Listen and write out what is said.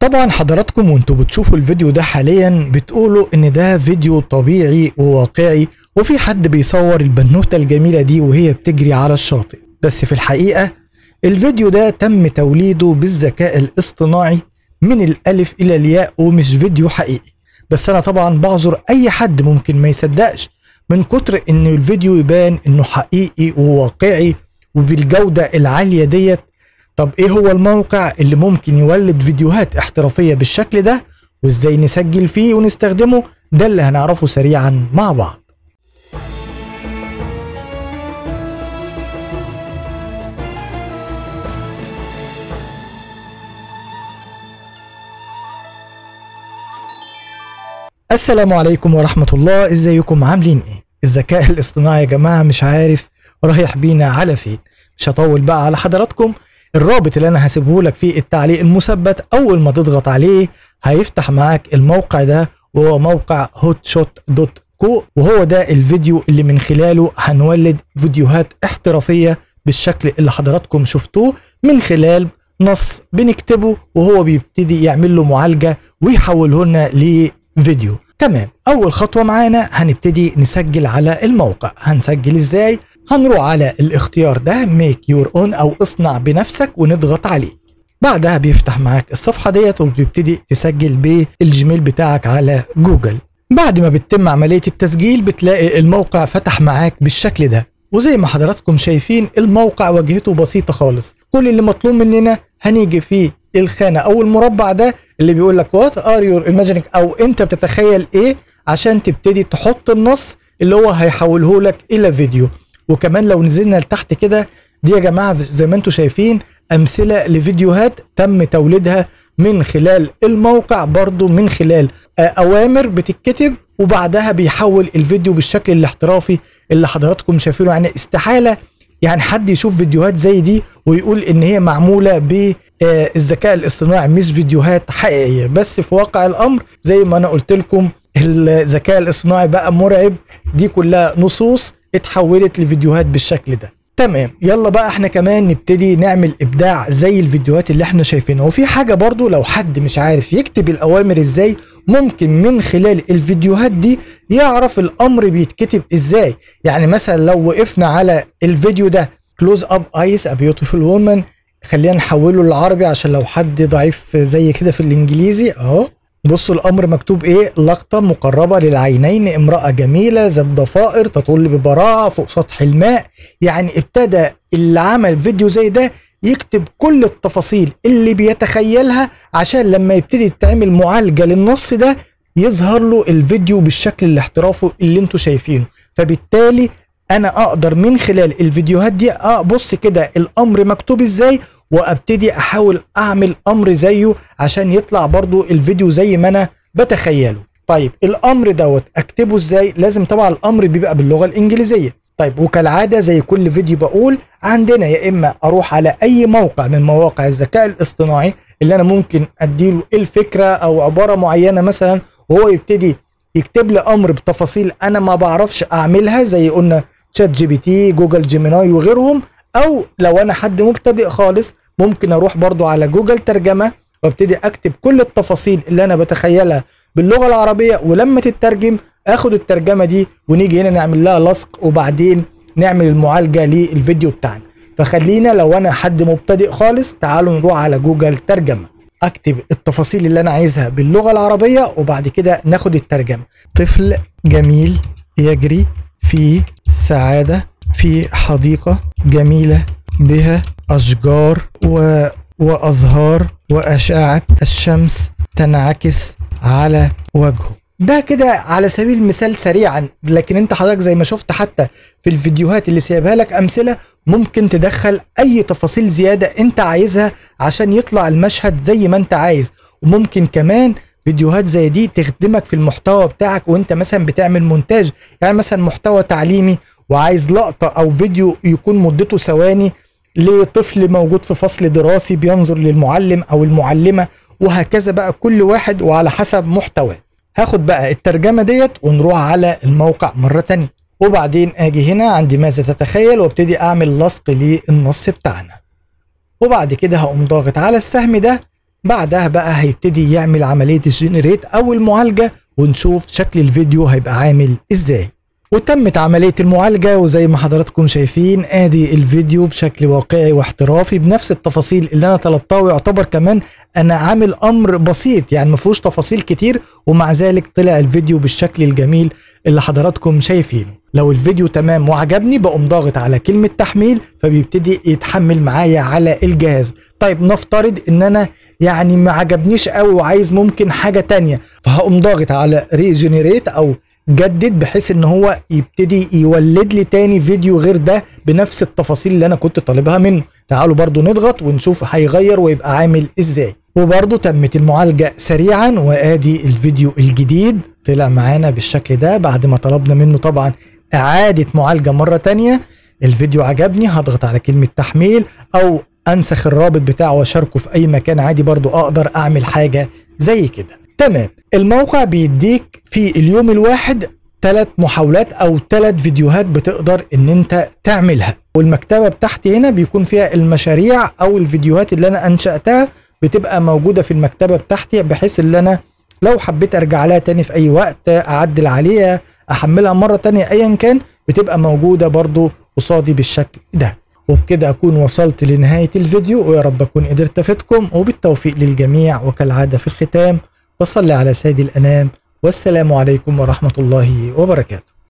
طبعا حضراتكم وانتوا بتشوفوا الفيديو ده حاليا بتقولوا ان ده فيديو طبيعي وواقعي وفي حد بيصور البنوتة الجميلة دي وهي بتجري على الشاطئ بس في الحقيقة الفيديو ده تم توليده بالذكاء الاصطناعي من الالف الى الياء ومش فيديو حقيقي بس انا طبعا بعذر اي حد ممكن ما يصدقش من كتر ان الفيديو يبان انه حقيقي وواقعي وبالجودة العالية ديت طب ايه هو الموقع اللي ممكن يولد فيديوهات احترافية بالشكل ده وازاي نسجل فيه ونستخدمه ده اللي هنعرفه سريعا مع بعض السلام عليكم ورحمة الله ازيكم عاملين ايه الذكاء الاصطناعي يا جماعة مش عارف رايح بينا على فين مش هطول بقى على حضراتكم الرابط اللي انا هسيبه لك في التعليق المثبت اول ما تضغط عليه هيفتح معاك الموقع ده وهو موقع هوت شوت دوت كو وهو ده الفيديو اللي من خلاله هنولد فيديوهات احترافية بالشكل اللي حضراتكم شفتوه من خلال نص بنكتبه وهو بيبتدي يعمل له معالجة ويحوله لنا لفيديو تمام اول خطوة معانا هنبتدي نسجل على الموقع هنسجل ازاي هنروح على الاختيار ده ميك يور اون او اصنع بنفسك ونضغط عليه بعدها بيفتح معاك الصفحة ديت وبتبتدي تسجل بالجيميل بتاعك على جوجل بعد ما بتتم عملية التسجيل بتلاقي الموقع فتح معاك بالشكل ده وزي ما حضراتكم شايفين الموقع واجهته بسيطة خالص كل اللي مطلوب مننا هنيجي في الخانة او المربع ده اللي بيقول لك وات ار يور imagining او انت بتتخيل ايه عشان تبتدي تحط النص اللي هو هيحوله لك الى فيديو وكمان لو نزلنا لتحت كده دي يا جماعه زي ما انتم شايفين امثله لفيديوهات تم توليدها من خلال الموقع برضو من خلال اوامر بتتكتب وبعدها بيحول الفيديو بالشكل الاحترافي اللي حضراتكم شايفينه يعني استحاله يعني حد يشوف فيديوهات زي دي ويقول ان هي معموله بالذكاء الاصطناعي مش فيديوهات حقيقيه بس في واقع الامر زي ما انا قلت لكم الذكاء الاصطناعي بقى مرعب دي كلها نصوص اتحولت لفيديوهات بالشكل ده تمام يلا بقى احنا كمان نبتدي نعمل ابداع زي الفيديوهات اللي احنا شايفينها وفي حاجه برضو لو حد مش عارف يكتب الاوامر ازاي ممكن من خلال الفيديوهات دي يعرف الامر بيتكتب ازاي يعني مثلا لو وقفنا على الفيديو ده كلوز اب ايس ا بيوتيفول وومن خلينا نحوله للعربي عشان لو حد ضعيف زي كده في الانجليزي اهو بصوا الامر مكتوب ايه لقطه مقربه للعينين امراه جميله ذات ضفائر تطل ببراعه فوق سطح الماء يعني ابتدى اللي عمل فيديو زي ده يكتب كل التفاصيل اللي بيتخيلها عشان لما يبتدي تعمل معالجه للنص ده يظهر له الفيديو بالشكل الاحترافي اللي انتوا شايفينه فبالتالي انا اقدر من خلال الفيديوهات دي ابص كده الامر مكتوب ازاي وابتدي احاول اعمل امر زيه عشان يطلع برضو الفيديو زي ما انا بتخيله طيب الامر دوت اكتبه ازاي لازم طبعا الامر بيبقى باللغه الانجليزيه طيب وكالعاده زي كل فيديو بقول عندنا يا اما اروح على اي موقع من مواقع الذكاء الاصطناعي اللي انا ممكن اديله الفكره او عباره معينه مثلا وهو يبتدي يكتب لي امر بتفاصيل انا ما بعرفش اعملها زي قلنا تشات جي بي تي جوجل جيميناي وغيرهم او لو انا حد مبتدئ خالص ممكن اروح برضو على جوجل ترجمة وابتدي اكتب كل التفاصيل اللي انا بتخيلها باللغة العربية ولما تترجم اخد الترجمة دي ونيجي هنا نعمل لها لصق وبعدين نعمل المعالجة للفيديو بتاعنا فخلينا لو انا حد مبتدئ خالص تعالوا نروح على جوجل ترجمة اكتب التفاصيل اللي انا عايزها باللغة العربية وبعد كده ناخد الترجمة طفل جميل يجري في سعادة في حديقة جميلة بها أشجار و... وأزهار وأشعة الشمس تنعكس على وجهه ده كده على سبيل المثال سريعا لكن انت حضرتك زي ما شفت حتى في الفيديوهات اللي سايبها لك امثله ممكن تدخل اي تفاصيل زياده انت عايزها عشان يطلع المشهد زي ما انت عايز وممكن كمان فيديوهات زي دي تخدمك في المحتوى بتاعك وانت مثلا بتعمل مونتاج يعني مثلا محتوى تعليمي وعايز لقطة أو فيديو يكون مدته ثواني لطفل موجود في فصل دراسي بينظر للمعلم أو المعلمة وهكذا بقى كل واحد وعلى حسب محتواه هاخد بقى الترجمة ديت ونروح على الموقع مرة تانية وبعدين اجي هنا عندي ماذا تتخيل وابتدي اعمل لصق للنص بتاعنا وبعد كده هقوم ضاغط على السهم ده بعدها بقى هيبتدي يعمل عملية الجنريت او المعالجة ونشوف شكل الفيديو هيبقى عامل ازاي وتمت عملية المعالجة وزي ما حضراتكم شايفين ادي الفيديو بشكل واقعي واحترافي بنفس التفاصيل اللي انا طلبتها ويعتبر كمان انا عامل امر بسيط يعني ما فيهوش تفاصيل كتير ومع ذلك طلع الفيديو بالشكل الجميل اللي حضراتكم شايفينه لو الفيديو تمام وعجبني بقوم ضاغط على كلمة تحميل فبيبتدي يتحمل معايا على الجهاز طيب نفترض ان انا يعني ما عجبنيش قوي وعايز ممكن حاجة تانية فهقوم ضاغط على ريجنريت او جدد بحيث ان هو يبتدي يولد لي تاني فيديو غير ده بنفس التفاصيل اللي انا كنت طالبها منه تعالوا برضو نضغط ونشوف هيغير ويبقى عامل ازاي وبرضو تمت المعالجة سريعا وادي الفيديو الجديد طلع معانا بالشكل ده بعد ما طلبنا منه طبعا اعادة معالجة مرة تانية الفيديو عجبني هضغط على كلمة تحميل او انسخ الرابط بتاعه واشاركه في اي مكان عادي برضو اقدر اعمل حاجة زي كده تمام الموقع بيديك في اليوم الواحد ثلاث محاولات او ثلاث فيديوهات بتقدر ان انت تعملها والمكتبة بتاعتي هنا بيكون فيها المشاريع او الفيديوهات اللي انا انشأتها بتبقى موجودة في المكتبة بتاعتي بحيث ان انا لو حبيت ارجع لها تاني في اي وقت اعدل عليها احملها مرة تانية ايا كان بتبقى موجودة برضو قصادي بالشكل ده وبكده أكون وصلت لنهاية الفيديو ويا رب أكون قدرت أفيدكم وبالتوفيق للجميع وكالعادة في الختام وصلي على سيد الأنام والسلام عليكم ورحمة الله وبركاته